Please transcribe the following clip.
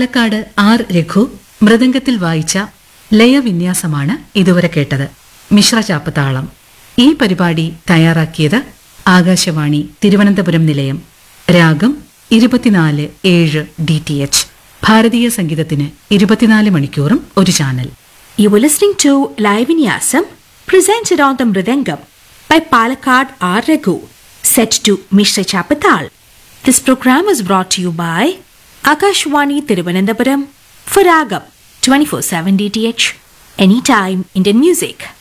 Palakkad R Raghu മൃദംഗത്തിൽ വായിച്ച ലയവിന്യാസമാണ് ഇതുവരെ കേട്ടത് മിശ്രചാപ്പത്താളം ഈ പരിപാടി തയ്യാറാക്കിയത് ആകാശവാണി തിരുവനന്തപുരം നിലയം രാഗം ഇരുപത്തിനാല് ഏഴ് ഡി ടി എച്ച് ഭാരതീയ സംഗീതത്തിന് ഇരുപത്തിനാല് മണിക്കൂറും ഒരു channel You were listening to Live Vinyasam presented on the Mridangam by Palakkad R. Raghu, set to Mishra Chapatal. This program was brought to you by Akashwani Tiruvananthapuram for Ragam 24/7 DTH Anytime Indian Music.